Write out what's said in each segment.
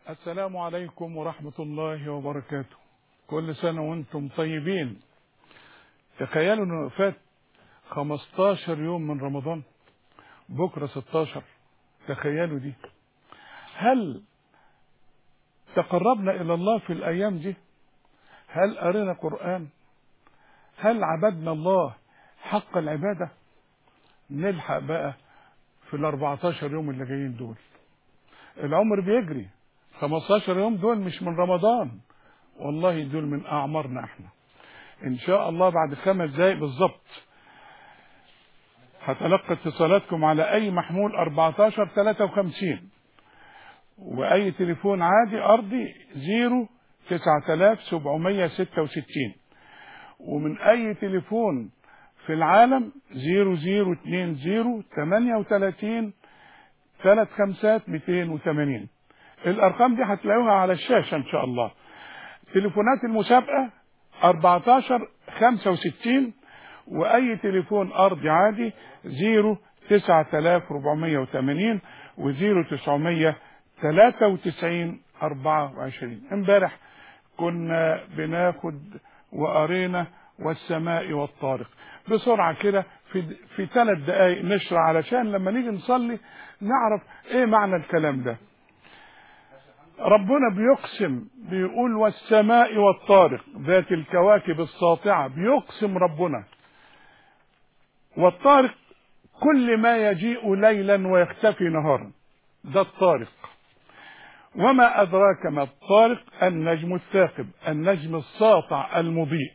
السلام عليكم ورحمة الله وبركاته كل سنة وانتم طيبين تخيلوا انه فات 15 يوم من رمضان بكرة 16 تخيلوا دي هل تقربنا الى الله في الايام دي هل قرينا قرآن هل عبدنا الله حق العبادة نلحق بقى في ال 14 يوم اللي جايين دول العمر بيجري 15 يوم دول مش من رمضان والله دول من اعمارنا احنا ان شاء الله بعد خمس دقايق بالظبط هتلقى اتصالاتكم على اي محمول 14 53 واي تليفون عادي ارضي 0 9766 ومن اي تليفون في العالم 0020 38 ثلاث خمسات 280 الارقام دي هتلاقوها على الشاشه ان شاء الله تليفونات المسابقه 14 65 واي تليفون ارضي عادي 0 9480 و 0900 93 24 امبارح كنا بناخد وقرينا والسماء والطارق بسرعه كده في في ثلاث دقائق نشرح علشان لما نيجي نصلي نعرف ايه معنى الكلام ده ربنا بيقسم بيقول والسماء والطارق ذات الكواكب الساطعة بيقسم ربنا والطارق كل ما يجيء ليلا ويختفي نهارا ده الطارق وما أدراك ما الطارق النجم الثاقب النجم الساطع المضيء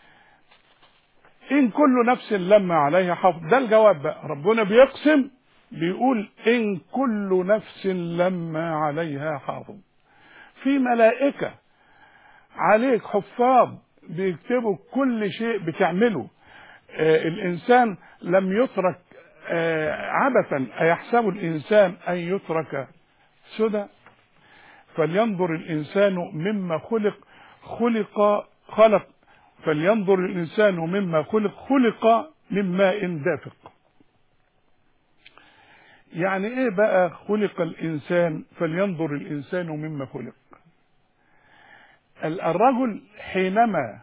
إن كل نفس لما عليها حافظ ده الجواب بقى ربنا بيقسم بيقول إن كل نفس لما عليها حافظ في ملائكة عليك حفاظ بيكتبوا كل شيء بتعمله آه الإنسان لم يترك آه عبثا أيحسب الإنسان أن يترك سدى فلينظر الإنسان مما خلق خلق خلق فلينظر الإنسان مما خلق خلق من ماء دافق يعني ايه بقى خلق الانسان فلينظر الانسان مما خلق الرجل حينما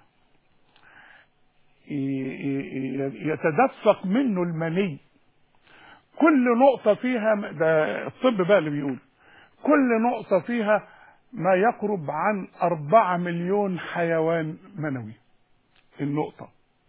يتدفق منه المني كل نقطة فيها ده الطب بقى اللي بيقول كل نقطة فيها ما يقرب عن أربعة مليون حيوان منوي النقطة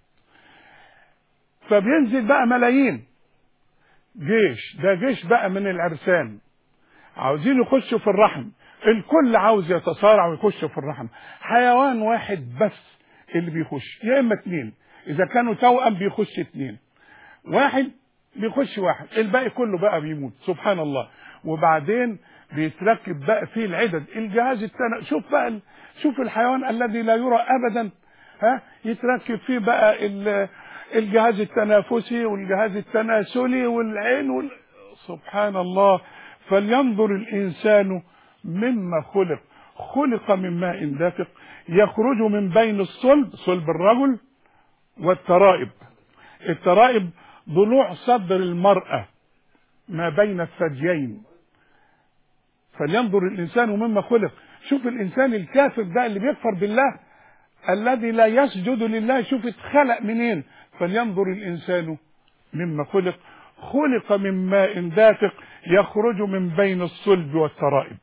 فبينزل بقى ملايين جيش ده جيش بقى من العرسان عاوزين يخشوا في الرحم الكل عاوز يتصارع ويخش في الرحم حيوان واحد بس اللي بيخش يا اما اتنين اذا كانوا توأم بيخش اتنين واحد بيخش واحد الباقي كله بقى بيموت سبحان الله وبعدين بيتركب بقى فيه العدد الجهاز التنا شوف بقى شوف الحيوان الذي لا يرى ابدا ها يتركب فيه بقى الجهاز التنافسي والجهاز التناسلي والعين وال... سبحان الله فلينظر الانسان مما خلق خلق من ماء دافق يخرج من بين الصلب صلب الرجل والترائب الترائب ضلوع صدر المرأة ما بين الثديين فلينظر الإنسان مما خلق شوف الإنسان الكافر ده اللي بيكفر بالله الذي لا يسجد لله شوف اتخلق منين فلينظر الإنسان مما خلق خلق من ماء دافق يخرج من بين الصلب والترائب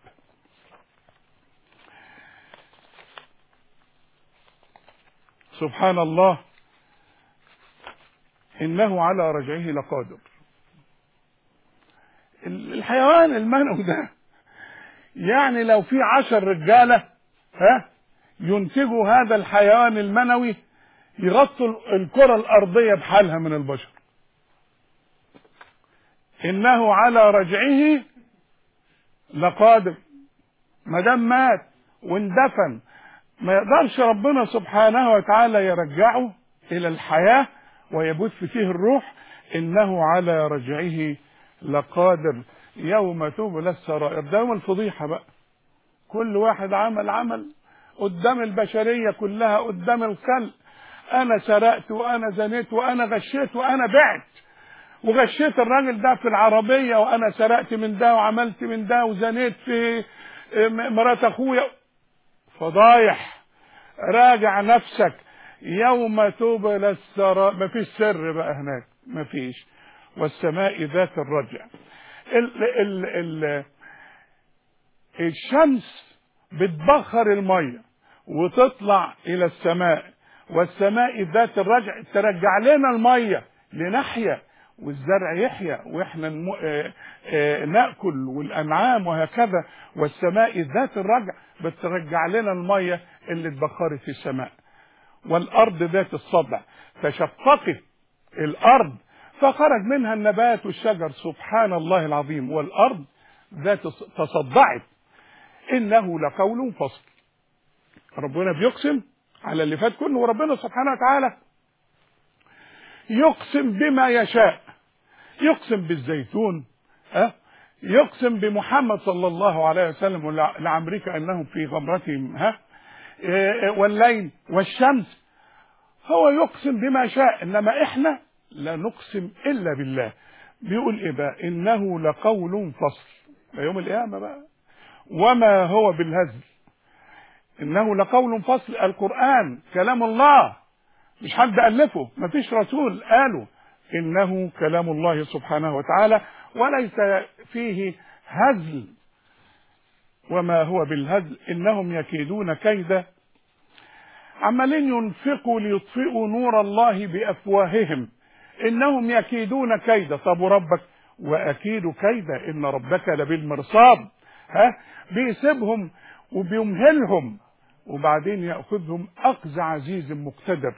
سبحان الله إنه على رجعه لقادر الحيوان المنوي ده يعني لو في عشر رجالة ها ينتجوا هذا الحيوان المنوي يغطوا الكرة الأرضية بحالها من البشر إنه على رجعه لقادر ما دام مات واندفن ما يقدرش ربنا سبحانه وتعالى يرجعه إلى الحياة ويبث فيه الروح إنه على رجعه لقادر يوم تبلى السرائر ده يوم الفضيحة بقى كل واحد عمل عمل قدام البشرية كلها قدام الخلق أنا سرقت وأنا زنيت وأنا غشيت وأنا بعت وغشيت الراجل ده في العربية وأنا سرقت من ده وعملت من ده وزنيت في م- مرات اخويا فضايح راجع نفسك يوم تبلى السراء مفيش سر بقى هناك مفيش والسماء ذات الرجع ال ال ال الشمس بتبخر الميه وتطلع الى السماء والسماء ذات الرجع ترجع لنا الميه لنحيا والزرع يحيا واحنا نم... آه آه ناكل والانعام وهكذا والسماء ذات الرجع بترجع لنا الميه اللي اتبخرت في السماء والارض ذات الصدع فشققت الارض فخرج منها النبات والشجر سبحان الله العظيم والارض ذات تصدعت انه لقول فصل ربنا بيقسم على اللي فات كله وربنا سبحانه وتعالى يقسم بما يشاء يقسم بالزيتون أه؟ يقسم بمحمد صلى الله عليه وسلم ولعمرك انهم في غمرتهم ها أه؟ والليل والشمس هو يقسم بما شاء انما احنا لا نقسم الا بالله بيقول ايه بقى انه لقول فصل يوم القيامه بقى وما هو بالهزل انه لقول فصل القران كلام الله مش حد الفه مفيش رسول قاله انه كلام الله سبحانه وتعالى وليس فيه هزل وما هو بالهزل انهم يكيدون كيدا عمالين ينفقوا ليطفئوا نور الله بافواههم انهم يكيدون كيدا طب وربك واكيد كيدا ان ربك لبالمرصاد ها بيسيبهم وبيمهلهم وبعدين ياخذهم اخذ عزيز مقتدر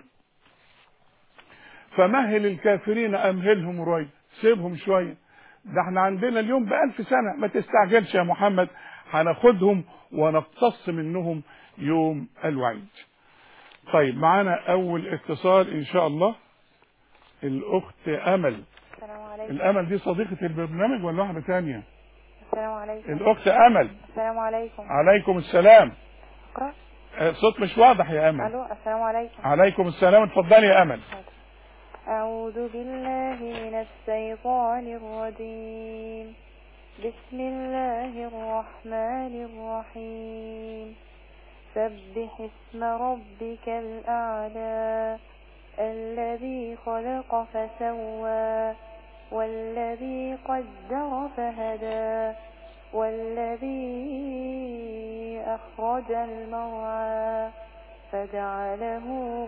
فمهل الكافرين امهلهم روي سيبهم شويه ده احنا عندنا اليوم بألف سنة ما تستعجلش يا محمد هناخدهم ونقتص منهم يوم الوعيد طيب معانا أول اتصال إن شاء الله الأخت أمل السلام عليكم الأمل دي صديقة البرنامج ولا واحدة تانية السلام عليكم الأخت أمل السلام عليكم عليكم السلام اقرا آه، الصوت مش واضح يا أمل الو السلام عليكم عليكم السلام اتفضلي يا أمل أعوذ بالله من الشيطان الرجيم بسم الله الرحمن الرحيم سبح اسم ربك الأعلى الذي خلق فسوى والذي قدر فهدى والذي أخرج المرعى فجعله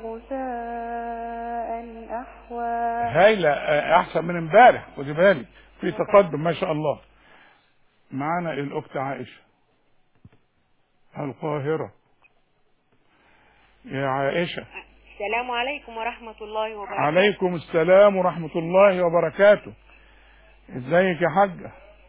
غثاء أحوى هايلة آه، أحسن من امبارح خدي بالك في تقدم ما شاء الله معانا الأخت عائشة القاهرة يا عائشة السلام عليكم ورحمة الله وبركاته عليكم السلام ورحمة الله وبركاته ازيك يا حاجة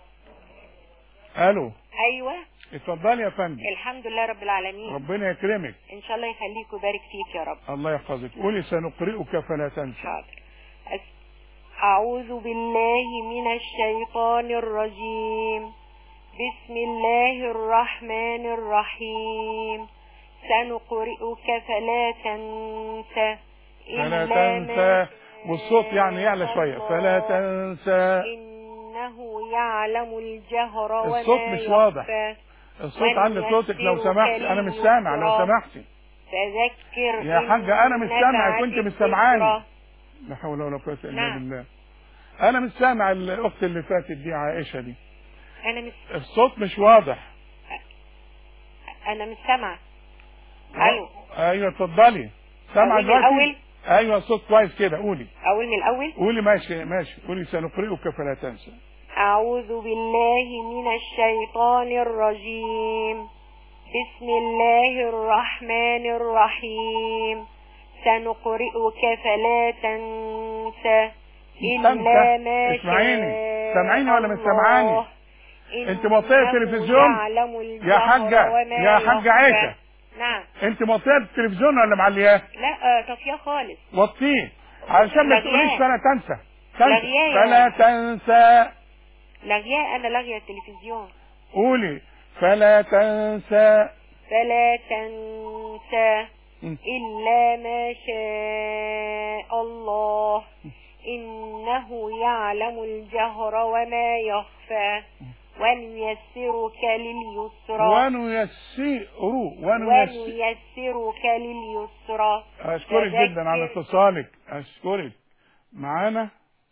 الو أيوة اتفضلي يا فندم الحمد لله رب العالمين ربنا يكرمك إن شاء الله يخليك ويبارك فيك يا رب الله يحفظك قولي سنقرئك فلا تنسى حاضر أس- أعوذ بالله من الشيطان الرجيم بسم الله الرحمن الرحيم سنقرئك فلا تنسى فلا إلا ما تنسى والصوت يعني يعلى شاء شوية فلا الله. تنسى إنه يعلم الجهر وما الصوت مش واضح. يخفى. الصوت علي صوتك لو سمحت انا مش سامع لو سمحتي فذكر يا حاجة أنا مش إن سامع، نفعت كنت مش سامعاني. الذكرى. لا حول ولا قوة الا نعم. بالله انا مش سامع الاخت اللي فاتت دي عائشة دي أنا مش الصوت مش واضح أنا مش سامعة ألو ايوه اتفضلي سامعة أقول من دلوقتي الأول؟ ايوه الصوت كويس كده قولي أقول من الأول قولي ماشي ماشي قولي سنقرئك فلا تنسى أعوذ بالله من الشيطان الرجيم بسم الله الرحمن الرحيم سنقرئك فلا تنسى إلا تنسى. ما اسمعيني. شاء سامعيني ولا مش سامعاني؟ الله. انت موطية إنه التلفزيون؟ يعلم الجهر يا حاجة، وما يا حاجة يخفى. عيشة. نعم انت موطيه التلفزيون ولا معلياه لا آه، طفية خالص وطيه علشان ما لغياه. تقوليش فلا تنسى تنسى لغياه فلا يعني. تنسى لاغياه أنا لاغية التلفزيون قولي فلا تنسى فلا تنسى م. إلا ما شاء الله إنه يعلم الجهر وما يخفى ونيسرك لليسرى ونيسر ونيسر ونيسرك لليسرى اشكرك جدا على فذكر- اتصالك اشكرك معانا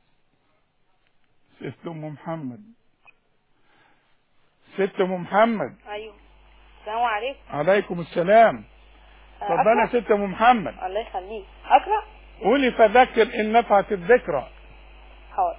ست ام محمد ست ام محمد ايوه السلام عليكم عليكم السلام اتفضلي يا أقرأ؟ ست ام محمد الله يخليك اقرا قولي فذكر ان نفعت الذكرى حاضر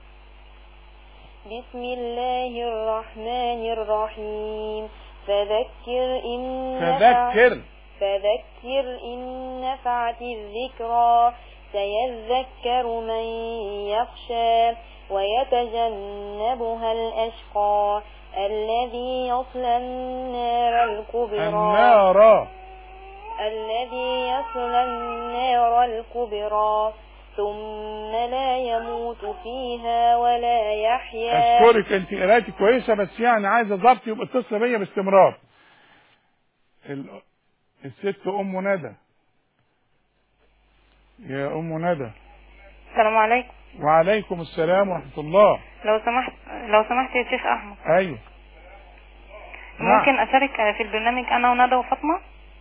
بسم الله الرحمن الرحيم فذكر إن نفع- فذكر فذكر إن نفعت الذكرى سيذكر من يخشى ويتجنبها الأشقى الذي يصلى النار الكبرى النار الذي يصلى النار الكبرى ثم لا يموت فيها ولا يحيا اشكرك انت قرايتي كويسه بس يعني عايزه ضبط يبقى اتصل بيا باستمرار ال... الست ام ندى يا ام ندى السلام عليكم وعليكم السلام ورحمه الله لو سمحت لو سمحت يا شيخ احمد ايوه نعم. ممكن اشارك في البرنامج انا وندى وفاطمه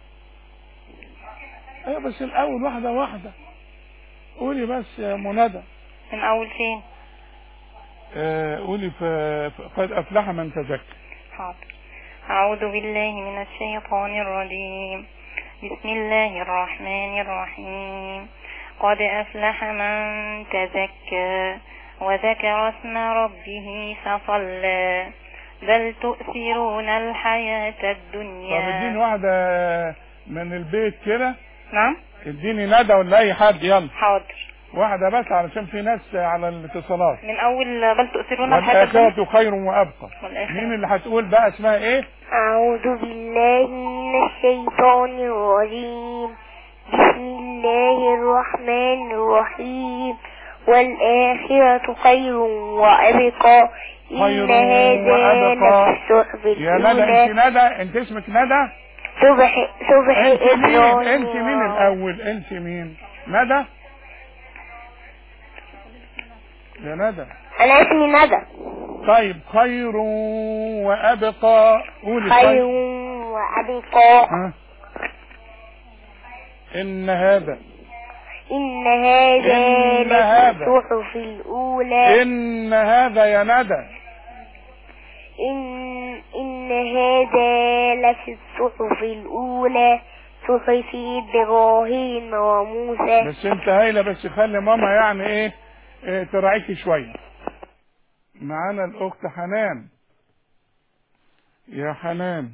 ايوه بس الاول واحده واحده قولي بس يا ام ندى من اول فين آه، قولي ف... ف- قد افلح من تزكى حاضر اعوذ بالله من الشيطان الرجيم بسم الله الرحمن الرحيم قد افلح من تزكى وذكر اسم ربه فصلى بل تؤثرون الحياة طب اديني الدنيا واحده من البيت كده نعم اديني ندى ولا اي حد يلا حاضر واحده بس علشان في ناس على الاتصالات من اول بل تؤثرون الحياة الدنيا والآخرة خير وأبقى والآخرة. مين اللي هتقول بقى اسمها ايه أعوذ بالله من الشيطان الرجيم بسم الله الرحمن الرحيم والآخرة خير وأبقى خير إن هذا وأبقى. لفي الصحف يا ندى انت الأولى ندى انت اسمك ندى صبح صبح انت مين إبراهيم انت مين الاول انت مين ندى يا ندى أنا اسمي ندى طيب خير وأبقى قولي خير خير وأبقى ها إن هذا إن هذا إن لفي هذا. الصحف الأولى إن هذا يا ندى إن إن هذا لفي الصحف الأولى صحف إبراهيم وموسى بس انت هايلة بس خلي ماما يعني ايه, إيه تراعيكي شوية معانا الأخت حنان يا حنان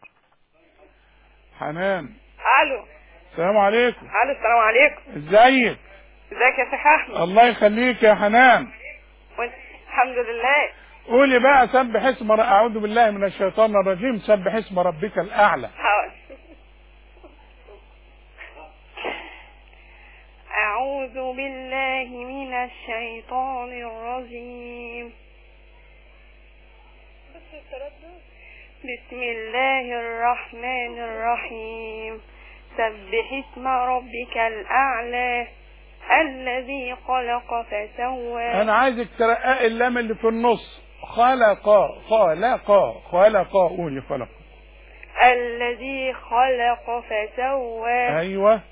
حنان الو السلام عليكم الو السلام عليكم ازيك ازيك يا شيخ احمد الله يخليك يا حنان وانت الحمد لله قولي بقى سبح اسم ر- اعوذ بالله من الشيطان الرجيم سبح اسم ربك الاعلى حاضر أعوذ بالله من الشيطان الرجيم بسم الله الرحمن الرحيم سبح اسم ربك الأعلى الذي خلق فسوى انا عايزك ترقق اللام اللي في النص خلق خلق خلق قولي خلق الذي خلق فسوى ايوه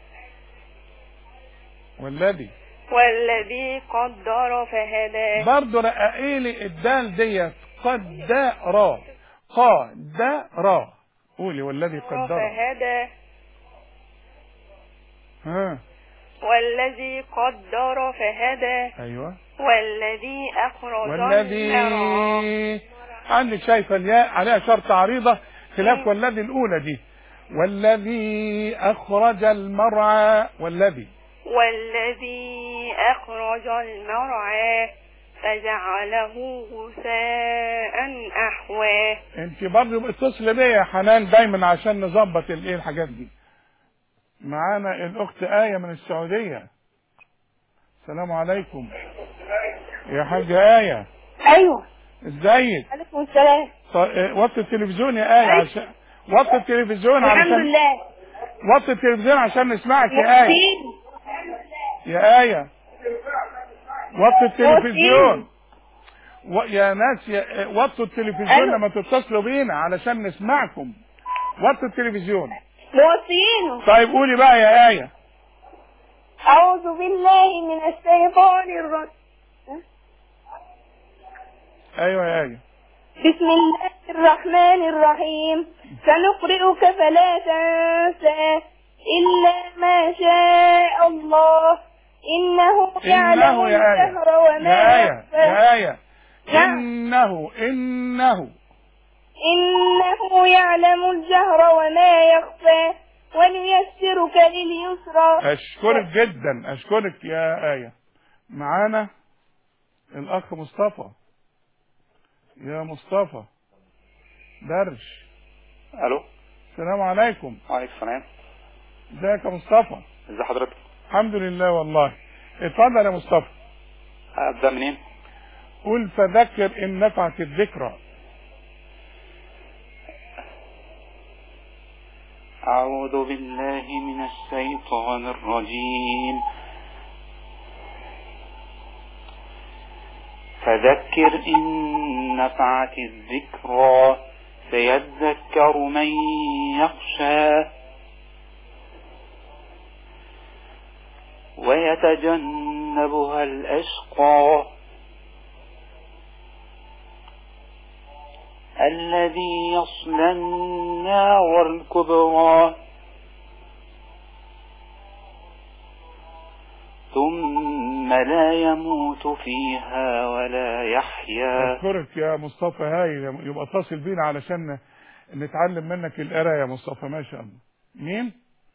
والذي والذي قدر فهدى برضه رققي لي الدال ديت قدر قدر قولي والذي قدر فهدى ها والذي قدر فهدى ايوه والذي أخرج والذي المرعى عندك شايفه الياء عليها شرط عريضه خلاف والذي الاولى دي والذي اخرج المرعى والذي والذي أخرج المرعى فجعله غثاء أحوى انت برضه اتصل بيا يا حنان دايما عشان نظبط الايه الحاجات دي معانا الاخت آية من السعودية السلام عليكم يا حاجة آية أيوة ازيك عليكم السلام ط- اه، وطي التلفزيون يا آية عشان وطي التلفزيون عشان لله وطي التلفزيون عشان نسمعك يا آية يا آية وطي التلفزيون و... يا ناس يا... وطوا التلفزيون ألو. لما تتصلوا بينا علشان نسمعكم وطوا التلفزيون موصيينه طيب قولي بقى يا آية أعوذ بالله من الشيطان الرجيم أيوة يا آية بسم الله الرحمن الرحيم سنقرئك فلا تنسى إلا ما شاء الله إنه يعلم إنه يا آية الجهر وما يا آية يخفى يا آية نعم. إنه إنه إنه يعلم الجهر وما يخفى ونيسرك لليسرى أشكرك جدا أشكرك يا آية معانا الأخ مصطفى يا مصطفى درش الو السلام عليكم وعليكم السلام ازيك يا مصطفى ازي حضرتك الحمد لله والله اتفضل يا مصطفى ابدا منين قل فذكر إن نفعت الذكرى اعوذ بالله من الشيطان الرجيم فذكر ان نفعت الذكرى سيذكر من يخشى ويتجنبها الاشقى الذي يصلى النار الكبرى ثم لا يموت فيها ولا يحيا أشكرك يا مصطفى هاي يبقى اتصل بينا علشان نتعلم منك القراءة يا مصطفى ما شاء الله مين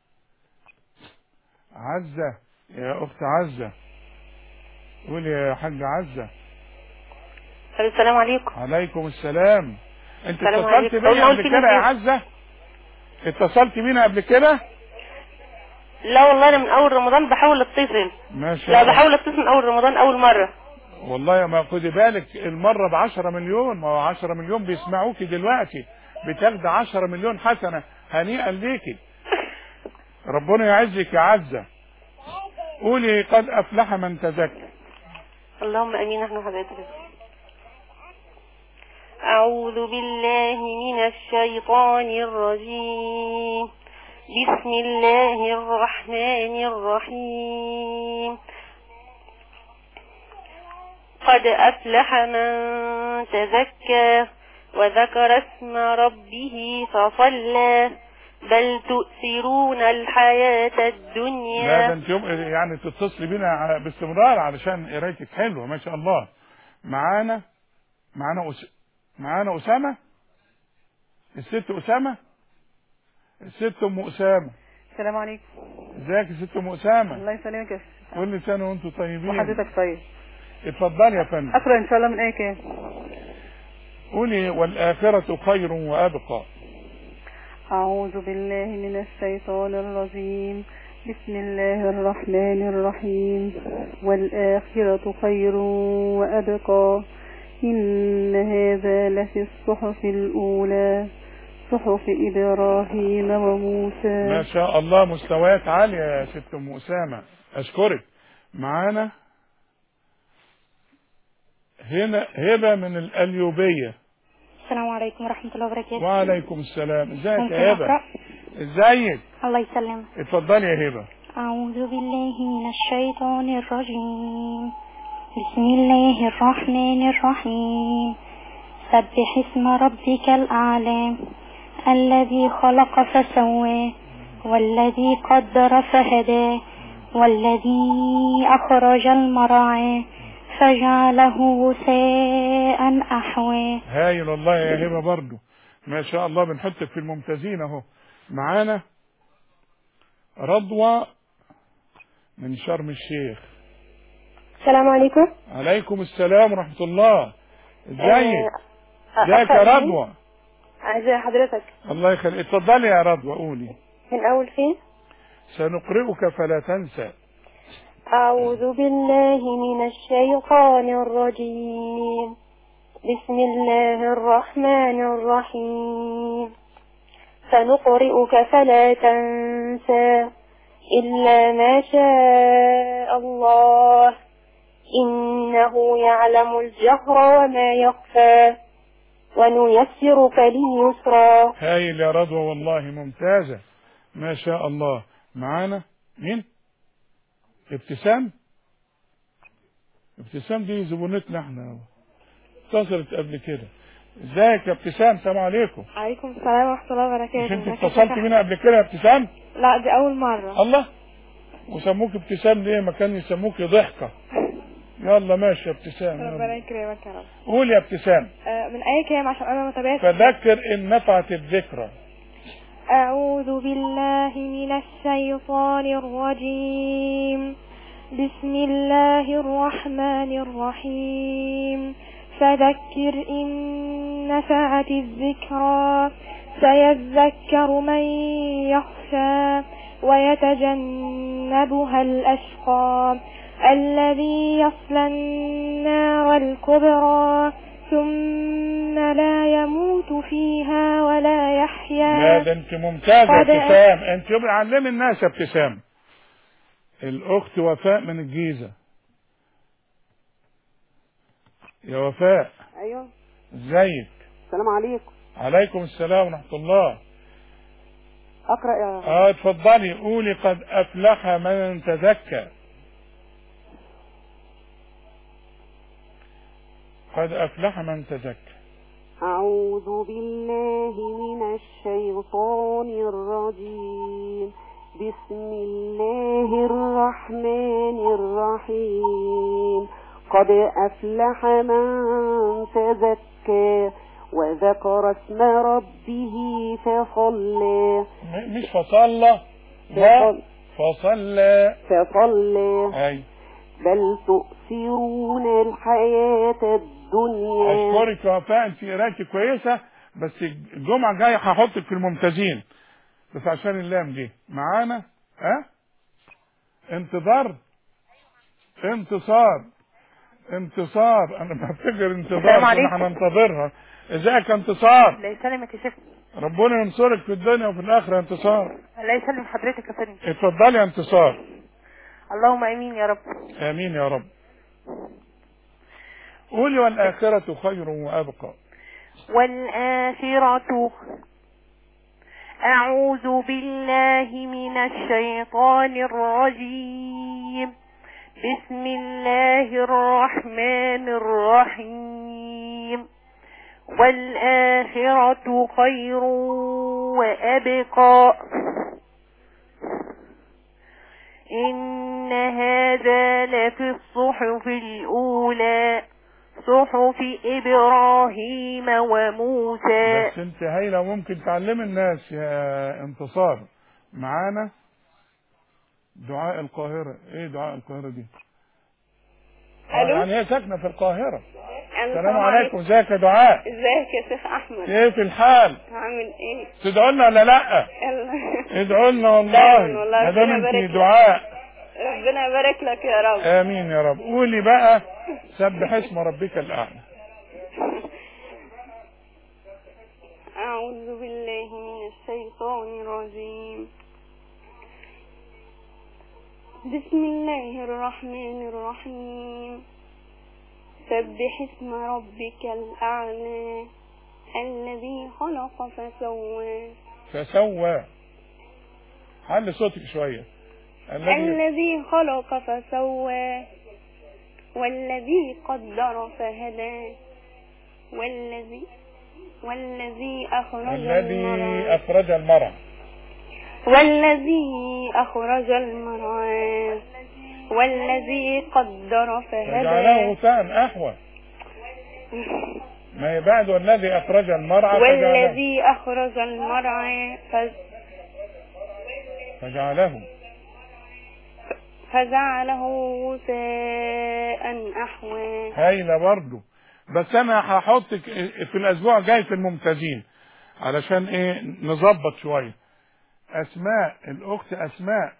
عزة يا أخت عزة قول يا حاج عزة السلام عليكم عليكم السلام انت السلام اتصلت عليكم. بيا قلنا قبل قلت كده لي يا إيه؟ عزة اتصلت بينا قبل كده لا والله انا من اول رمضان بحاول اتصل ما شاء لا الله بحاول اتصل من اول رمضان اول مرة والله ما خدي بالك المرة بعشرة مليون ما هو عشرة مليون بيسمعوكي دلوقتي بتاخدي عشرة مليون حسنة هنيئا ليكي ربنا يعزك يا عزة قولي قد أفلح من تزكى اللهم امين نحن حضرتك أعوذ بالله من الشيطان الرجيم بسم الله الرحمن الرحيم قد أفلح من تزكى وذكر اسم ربه فصلى بل تؤثرون الحياة لا ده الدنيا انت يوم يعني تتصلي بينا ع- باستمرار علشان قرايتك حلوة ما شاء الله معانا معانا أس... معانا أسامة الست أسامة الست أم أسامة السلام عليكم ازيك يا ست أم أسامة الله يسلمك يا أستاذ. كل سنة وانتم طيبين وحضرتك طيب اتفضلي يا فندم اقرا ان شاء الله من ايه كام قولي والآخرة خير وأبقى اعوذ بالله من الشيطان الرجيم بسم الله الرحمن الرحيم والآخرة خير وأبقى إن هذا لفي الصحف الأولى صحف إبراهيم ما وموسى شاء الله مستويات عالية يا ست أم أسامة أشكرك معانا هنا هبة من الأليوبية السلام عليكم ورحمة الله وبركاته وعليكم السلام ازيك ممكن يا هبة أقرأ؟ ازيك الله يسلمك اتفضلي يا هبة أعوذ بالله من الشيطان الرجيم بسم الله الرحمن الرحيم سبح اسم ربك الأعلى الذي خلق فسوى والذي قدر فهدى والذي أخرج المرعى فجعله غثاء أحوى هايل والله يا هبة برضو ما شاء الله بنحطك في الممتازين اهو معانا رضوى من شرم الشيخ السلام عليكم عليكم السلام ورحمة الله ازيك آه، ازيك أقرأ يا منين؟ رضوى عايزة حضرتك الله يخليك اتفضلي يا رضوى قولي من أول فين سنقرئك فلا تنسى أعوذ بالله من الشيطان الرجيم بسم الله الرحمن الرحيم سنقرئك فلا تنسى إلا ما شاء الله إنه يعلم الجهر وما يخفى ونيسرك لليسرى هايل يا رضوى والله ممتازة ما شاء الله معانا مين ابتسام ابتسام دي زبونتنا احنا اتصلت قبل كده ازيك يا ابتسام السلام عليكم عليكم السلام ورحمة الله وبركاته مش انت ازيك يا اتصلت شيخ بينا قبل كده يا ابتسام لا دي أول مرة الله وسموك ابتسام ليه ما كان يسموك ضحكة يلا ماشي يا ابتسام ربنا يلا. يكرمك يا رب قول يا ابتسام آه، من أي كلام عشان أنا ما تابعتش فذكر ان نفعت الذكرى أعوذ بالله من الشيطان الرجيم بسم الله الرحمن الرحيم فذكر إن نفعت الذكرى سيذكر من يخشى ويتجنبها الأشقى الذي يصلى النار الكبرى ثم لا يموت فيها ولا يحيا لا ده انت ممتازة يا قد- ابتسام انت يبقى علمي الناس يا ابتسام الاخت وفاء من الجيزة يا وفاء ايوه ازيك السلام عليكم عليكم السلام ورحمة الله اقرا يا اه اتفضلي قولي قد افلح من تزكى قد افلح من تزكى أعوذ بالله من الشيطان الرجيم بسم الله الرحمن الرحيم قد أفلح من تزكى وذكر اسم ربه فصلى م- مش فصلى لا فصلى فصلى اي بل تؤثرون الحياة الدنيا اشكرك يا وفاء انت قرايتي كويسه بس الجمعه الجايه هحطك في الممتازين بس عشان اللام دي معانا ها انتظار انتصار انتصار انا بفتكر انتظار السلام عليكم. كنا هننتظرها ازيك يا انتصار الله يسلمك يا شيخ ربنا ينصرك في الدنيا وفي الاخره يا انتصار الله يسلم حضرتك يا فندم اتفضلي يا انتصار اللهم امين يا رب امين يا رب قولي والاخره خير وابقى والآخرة أعوذ بالله من الشيطان الرجيم بسم الله الرحمن الرحيم والآخرة خير وأبقى إن هذا لفي الصحف الأولى صحف إبراهيم وموسى بس انت هايله ممكن تعلمي الناس يا انتصار معانا دعاء القاهره ايه دعاء القاهره دي آه، ألو؟ يعني هي ساكنه في القاهره السلام السلام عليكم ازيك يا دعاء ازيك يا شيخ احمد كيف الحال عامل ايه تدعوا لنا ولا لا يلا ادعوا لنا والله دايماً والله، ما دام ربنا يبارك انت لك. دعاء ربنا يبارك لك يا رب امين يا رب قولي بقى سبح اسم ربك الاعلى أعوذ بالله من الشيطان الرجيم بسم الله الرحمن الرحيم سبح اسم ربك الأعلى الذي خلق فسوى فسوى علي صوتك شويه الذي الذي خلق فسوى والذي قدر فهدى والذي والذي أخرج الذي المرعى اخرج المرعى والذي أخرج المرعى والذي قدر فجعله فهدى غثاء احوى ما يبعد والذي اخرج المرعى فجعله, والذي أخرج المرعى ف- فجعله فجعله غثاء أحوى هايله برضه بس انا هحطك في الاسبوع الجاي في الممتازين علشان ايه نظبط شويه اسماء الاخت اسماء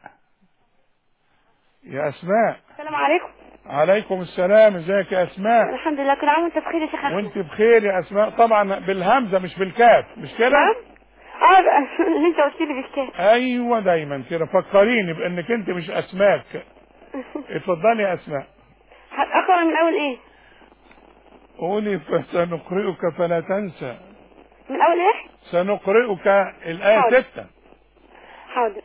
يا اسماء السلام عليكم عليكم السلام ازيك يا اسماء الحمد لله كل عام وانت بخير يا شيخ أحمد. وانت بخير يا اسماء طبعا بالهمزه مش بالكاف مش كده نعم اه ده اللي انت قلت لي بالكاف ايوه دايما كده فكريني بانك انت مش اسماك اتفضلي يا اسماء اقرا من اول ايه قولي فسنقرئك فلا تنسى من اول ايه سنقرئك الآية حاضر. ستة حاضر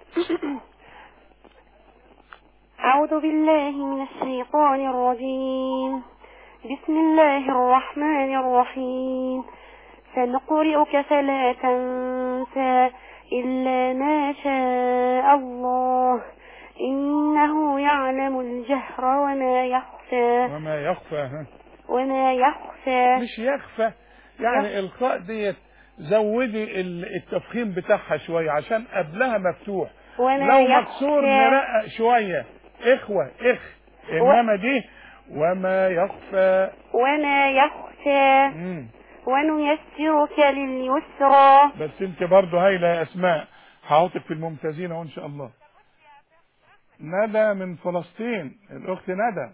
أعوذ بالله من الشيطان الرجيم بسم الله الرحمن الرحيم سنقرئك فلا تنسى إلا ما شاء الله إنه يعلم الجهر وما يخفى وما يخفى ها وما يخفى مش يخفى يعني الخاء ديت زودي ال- التفخيم بتاعها شوية عشان قبلها مفتوح وما لو يخفى مكسور نرقق شوية إخوة إخ إنما دي وما يخفى وما يخفى مم. ونيسرك لليسرى بس انت برضه هايلة يا اسماء هحطك في الممتازين اهو ان شاء الله ندى من فلسطين الاخت ندى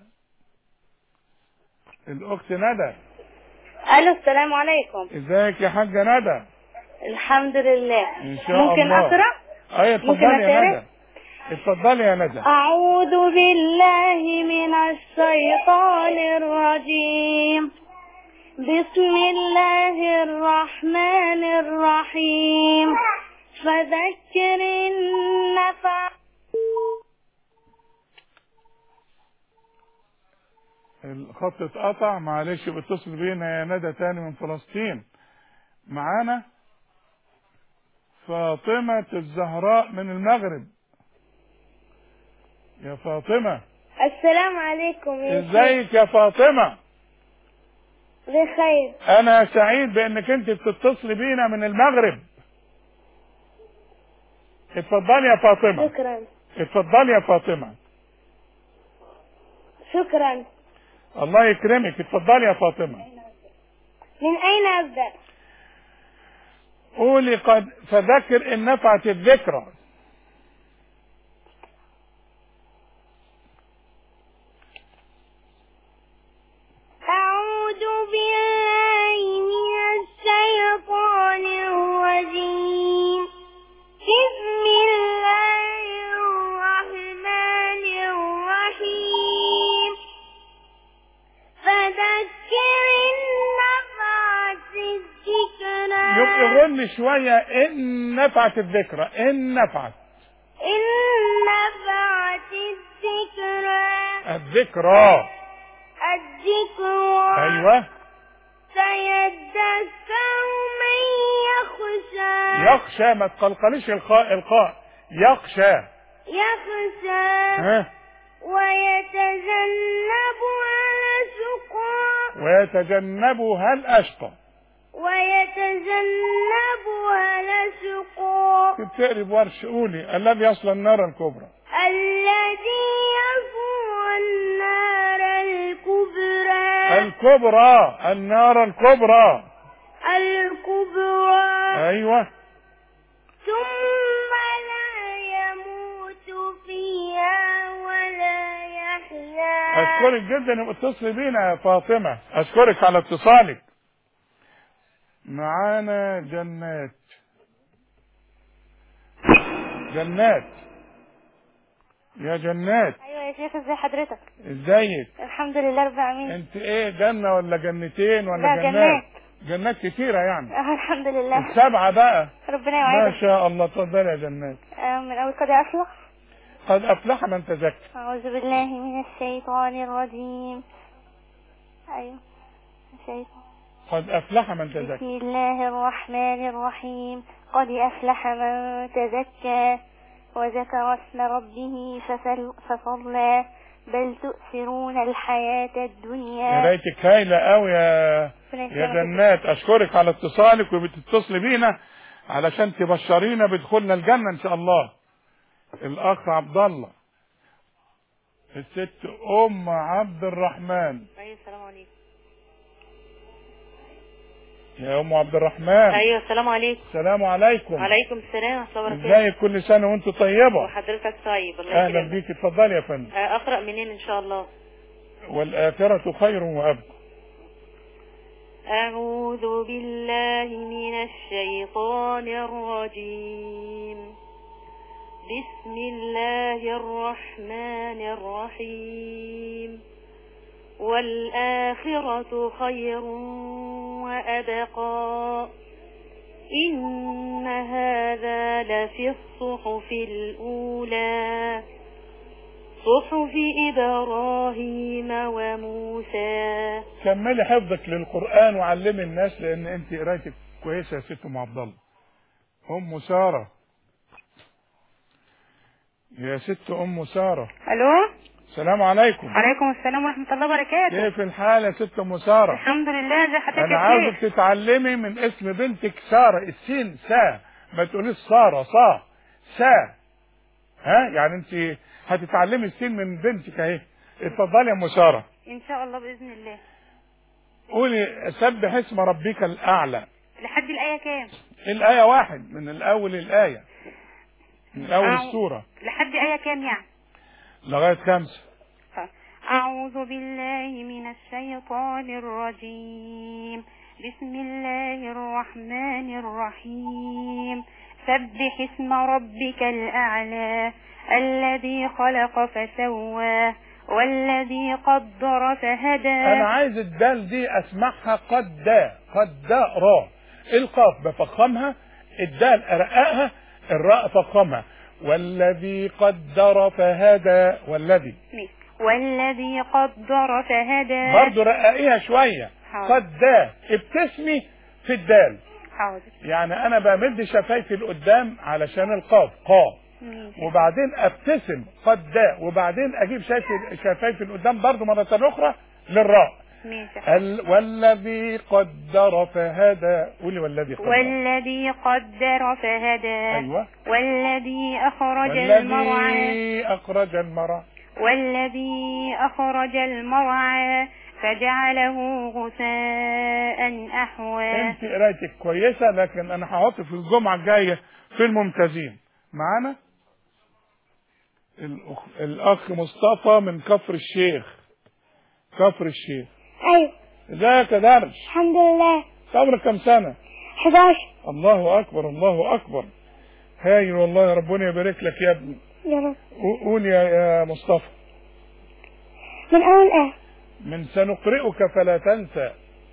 الاخت ندى الو السلام عليكم ازيك يا حاجة ندى الحمد لله ان شاء ممكن الله اقرا ايوه ممكن اتفضلي يا أقرأ؟ ندى اتفضلي يا ندى أعوذ بالله من الشيطان الرجيم بسم الله الرحمن الرحيم فذكر النفع الخط اتقطع معلش بتصل بينا يا ندى تاني من فلسطين معانا فاطمة الزهراء من المغرب يا فاطمة السلام عليكم يا شيخ. ازيك يا فاطمة بخير انا سعيد بانك انت بتتصلي بينا من المغرب اتفضلي يا فاطمة شكرا اتفضلي يا فاطمة شكرا الله يكرمك اتفضلي يا فاطمة من أين أبدأ قولي قد فذكر ان نفعت الذكرى أعوذ بالله من الشيطان الرجيم بسم الله الرحمن الرحيم فذكر النفعت الذكرى يبقى غن شوية ان نفعت الذكرى ان نفعت إن نفعت الذكرى الذكرى الذكرى ايوه سيذكر من يخشى يخشى ما تقلقليش الخاء القاء يخشى يخشى ها ويتجنبها الأشقى ويتجنبها الاشقى ويتجنبها الأشقى تقري بورش قولي الذي يصل النار الكبرى الذي يصلى النار الكبرى الكبرى النار الكبرى الكبرى ايوه ثم لا يموت فيها ولا يحيا اشكرك جدا انك اتصلي بينا يا فاطمه اشكرك على اتصالك معانا جنات جنات يا جنات ايوه يا شيخ ازي حضرتك ازيك الحمد لله رب العالمين انت ايه جنه ولا جنتين ولا لا، جنات جنات كتيره يعني آه، الحمد لله سبعه بقى ربنا ما يوعدك شاء الله اتفضلي يا جنات آه، من اول قد افلح قد افلح من تزكى اعوذ بالله من الشيطان الرجيم ايوه الشيطان قد افلح من تزكى بسم الله الرحمن الرحيم قد أفلح من تزكى وذكر اسم ربه فصل- فصلى بل تؤثرون الحياة يا الدنيا ريتك هايله قوي يا يا جنات اشكرك على اتصالك وبتتصلي بينا علشان تبشرينا بدخولنا الجنه ان شاء الله الاخ عبد الله الست ام عبد الرحمن ايوه السلام عليكم يا ام عبد الرحمن ايوه السلام عليكم السلام عليكم وعليكم السلام ورحمه الله وبركاته ازيك كل سنه وانت طيبه وحضرتك طيب الله اهلا يكرمك بيك اتفضلي يا فندم آه، اقرا منين ان شاء الله والاخره خير وابقى أعوذ بالله من الشيطان الرجيم بسم الله الرحمن الرحيم والآخرة خير وأبقى إن هذا لفي الصحف الأولى صحف إبراهيم وموسى كملي حفظك للقرآن وعلمي الناس لأن أنت قرايتك كويسة يا ست أم عبد الله أم سارة يا ست أم سارة الو السلام عليكم عليكم السلام ورحمه الله وبركاته كيف الحال يا ست أم سارة الحمد لله ازي حضرتك أنا يا عاوزك شيخ تتعلمي من اسم بنتك سارة السين سا ما تقوليش سارة صا سا ها يعني أنت هتتعلمي السين من بنتك أهي اتفضلي يا أم سارة ان شاء الله باذن الله قولي سبح اسم ربك الأعلى لحد الايه كام الآية واحد من الأول الآية من أول أعوذ- السورة لحد ايه كام يعني لغاية خمسة أعوذ بالله من الشيطان الرجيم بسم الله الرحمن الرحيم سبح اسم ربك الأعلى الذي خلق فسوى والذي قدر فهدى أنا عايز الدال دي أسمعها قد دا قد دا را القاف بفخمها الدال أرققها الراء فخمها والذي قدر فهدى والذي والذي قدر فهدى برضو رققيها شوية حاضر. قد دا ابتسمي في الدال حاضر يعني أنا بمد شفايفي لقدام علشان القاف قاف ماشي. وبعدين ابتسم قد دا وبعدين اجيب شايفي شفايفي لقدام برضو مرة اخرى للراء ماشي ال... والذي قدر فهدى قولي والذي قدر والذي قدر فهدى ايوه والذي أخرج المرعى والذي اخرج المرعى والذي أخرج المرعى فجعله غثاء أحوى انت قرايتك كويسة لكن انا هحط في الجمعة الجاية في الممتازين معانا الأخ... الاخ مصطفى من كفر الشيخ كفر الشيخ ايوه ازيك يا درش الحمد لله عمرك كم سنة 11 الله اكبر الله اكبر هايل والله ربنا يبارك لك يا ابني يا رب قول يا يا مصطفى من اول ايه من سنقرئك فلا تنسى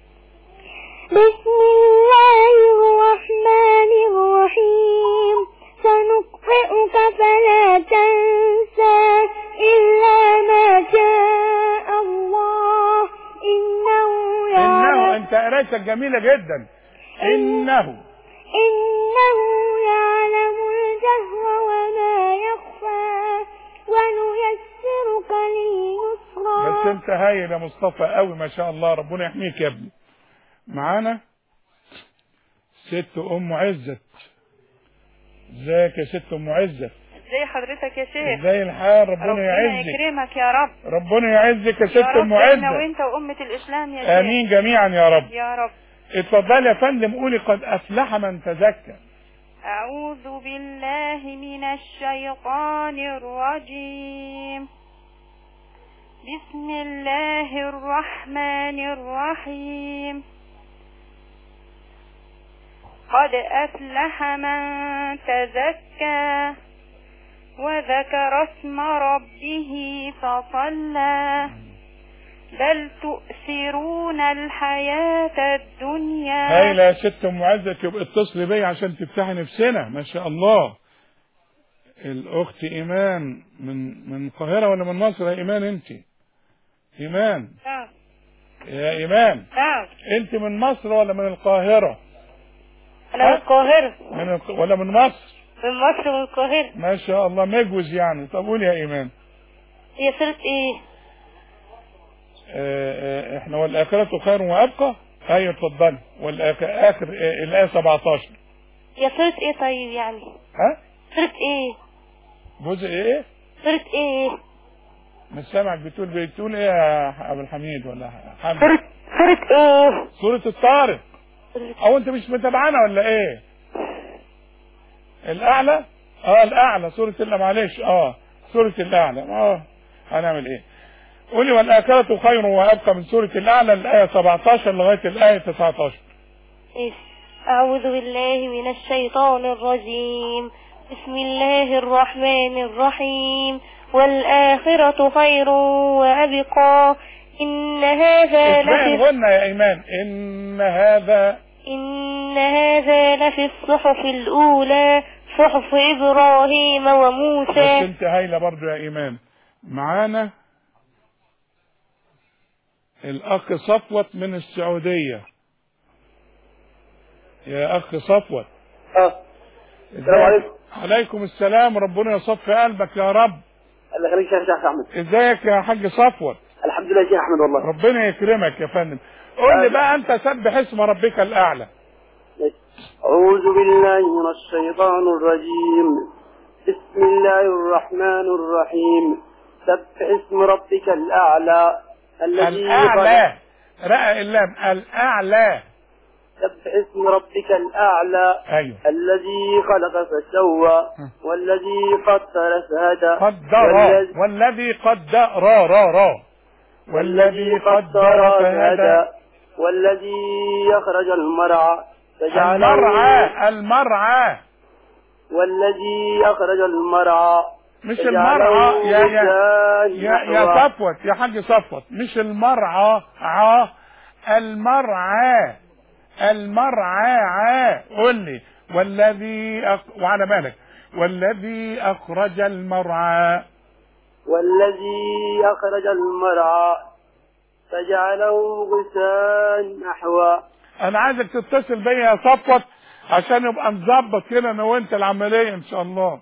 بسم الله الرحمن الرحيم سنقرئك فلا تنسى إلا ما شاء الله إنه انه يعلم انت قرايتك جميلة جدا انه إنه يعلم الجهر وما يخفى ونيسرك لليسرى بس انت هايل يا مصطفى قوي ما شاء الله ربنا يحميك يا ابني معانا ست ام عزت ازيك يا ست ام عزت ازي حضرتك يا شيخ ازاي الحال ربنا ربنا يعزك يكرمك يا رب ربنا يعزك يا ست يا رب ام احنا عزت وانت وأمة الإسلام يا شيخ امين جميعا يا رب يا رب اتفضلي يا فندم قولي قد افلح من تزكى أعوذ بالله من الشيطان الرجيم بسم الله الرحمن الرحيم قد أفلح من تزكى وذكر اسم ربه فصلى بل تؤثرون الحياة الدنيا هايلة يا ست ام عزت يبقى اتصلي بيا عشان تفتحي نفسنا ما شاء الله الاخت ايمان من من القاهره ولا من مصر يا ايمان انت ايمان نعم يا ايمان نعم انت من مصر ولا من القاهره أنا من القاهرة من الق... ولا من مصر من مصر من القاهرة ما شاء الله مجوز يعني طب قول يا ايمان هي سورة ايه؟ اه اه احنا والاخره خير وابقى ايوه اتفضلي والاخر اخر اه الايه 17 هي سورة ايه طيب يعني؟ ها سورة ايه؟ جزء ايه سورة ايه؟ مش سامعك بتقول بتقول ايه يا ابو الحميد ولا حمد سورة سورة ايه؟ سورة الطارق او انت مش متابعانا ولا ايه الاعلى اه الاعلى سورة الا معلش اه سورة الاعلى اه هنعمل ايه قولي والاخرة خير وابقى من سورة الاعلى الايه 17 لغاية الايه 19 إيه. أعوذ بالله من الشيطان الرجيم بسم الله الرحمن الرحيم والآخرة خير وأبقى إن هذا اسمعي لفي الغنة يا إيمان إن هذا إن هذا لفي الصحف الأولى صحف إبراهيم بس وموسى انت هايلة برضو يا إيمان معانا الأخ صفوت من السعودية يا أخ صفوت اه السلام عليكم عليكم السلام ربنا يصفي قلبك يا رب الله يخليك يا شيخ احمد ازيك يا حاج صفوت الحمد لله يا شيخ احمد والله ربنا يكرمك يا فندم قول لي بقى انت سبح اسم ربك الاعلى أعوذ بالله من الشيطان الرجيم بسم الله الرحمن الرحيم سبح اسم ربك الأعلى الذي الاعلى رأى اللام الاعلى سبح اسم ربك الأعلى ايوه الذي خلق فسوى والذي قدر فهدى قدر والذي- والذي قدر را را را والذي قدر فهدى والذي أخرج المرعى فجعله المرعى المرعى والذي أخرج المرعى مش فجعله المرعى يا يا غثاء يا, يا نحوا. صفوت يا حاج صفوت مش المرعى عا المرعى المرعى عا قول لي والذي أخ... وعلى بالك والذي أخرج المرعى والذي أخرج المرعى فجعله غثاء نحوا أنا عايزك تتصل بيا يا صفوت عشان يبقى نظبط كده أنا وأنت العملية إن شاء الله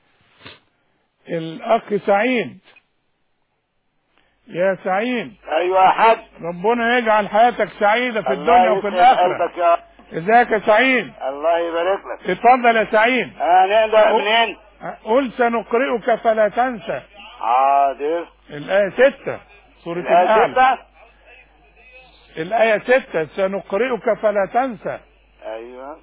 الأخ سعيد يا سعيد ايوه يا حاج ربنا يجعل حياتك سعيدة في الله الدنيا وفي يسعد الآخرة قلبك يا ازيك يا سعيد الله يبارك لك اتفضل يا سعيد هنبدا منين قل سنقرئك فلا تنسى حاضر الآية ستة سورة الآية الأعلى ستة؟ الآية ستة سنقرئك فلا تنسى ايوه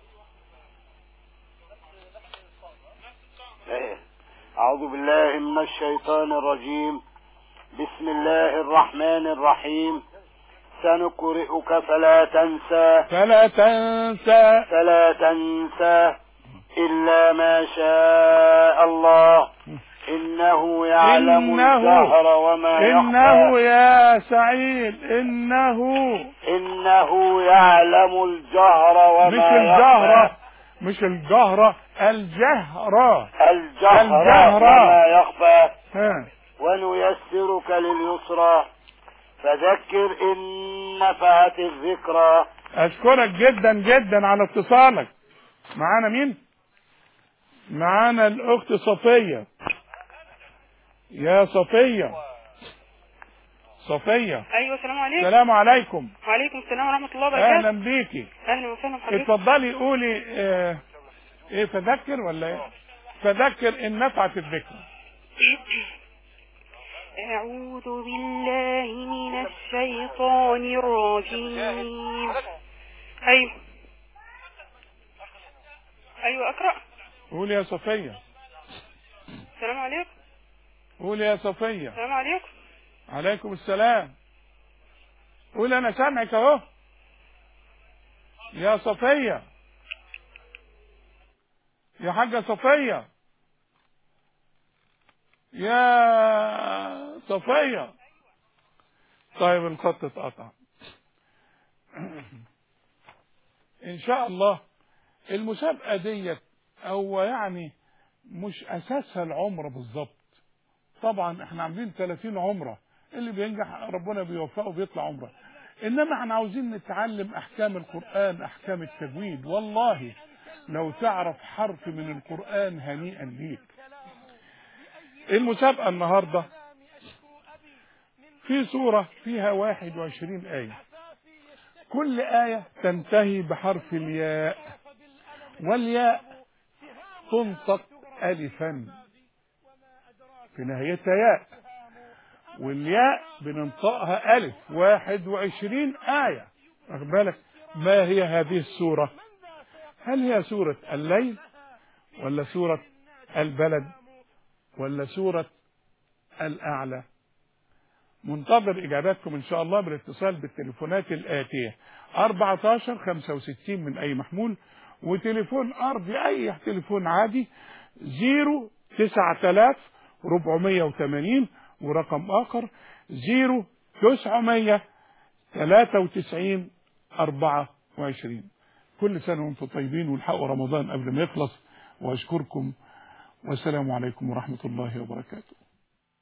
إيه. اعوذ بالله من الشيطان الرجيم بسم الله الرحمن الرحيم سنقرئك فلا تنسى فلا تنسى فلا تنسى إلا ما شاء الله إنه يعلم إنه الجهر وما إنه يخفى يا سعيد إنه إنه يعلم الجهر وما مش الجهرة يخفى مش الجهرة الجهرة الجهر الجهر. وما يخفى ها ونيسرك لليسرى فذكر إن نفعت الذكرى أشكرك جدا جدا على اتصالك معانا مين؟ معانا الأخت صفية يا صفية صفية ايوه السلام عليكم السلام عليكم وعليكم السلام ورحمه الله وبركاته أهلا بيكي اهلا وسهلا بحضرتك اتفضلي قولي اه ايه فذكر ولا ايه؟ فذكر إن نفعت الذكرى أعوذ بالله من الشيطان الرجيم أيوة أيوة أقرأ قولي يا صفية السلام عليكم قولي يا صفية السلام عليكم عليكم السلام قول انا سامعك اهو يا صفية يا حاجة صفية يا صفية طيب الخط اتقطع ان شاء الله المسابقة ديت او يعني مش اساسها العمر بالظبط طبعا احنا عاملين 30 عمره اللي بينجح ربنا بيوفقه بيطلع عمره انما احنا عاوزين نتعلم احكام القران احكام التجويد والله لو تعرف حرف من القران هنيئا ليك المسابقه النهارده في سوره فيها 21 ايه كل ايه تنتهي بحرف الياء والياء تنطق الفا في نهايتها ياء والياء بننطقها ألف واحد وعشرين آية واخد بالك ما هي هذه السورة هل هي سورة الليل ولا سورة البلد ولا سورة الأعلى منتظر إجاباتكم إن شاء الله بالاتصال بالتليفونات الآتية 14 65 من أي محمول وتليفون أرضي أي تليفون عادي 0 9000 480 ورقم آخر 0 993 24 كل سنة وانتم طيبين والحقوا رمضان قبل ما يخلص واشكركم والسلام عليكم ورحمة الله وبركاته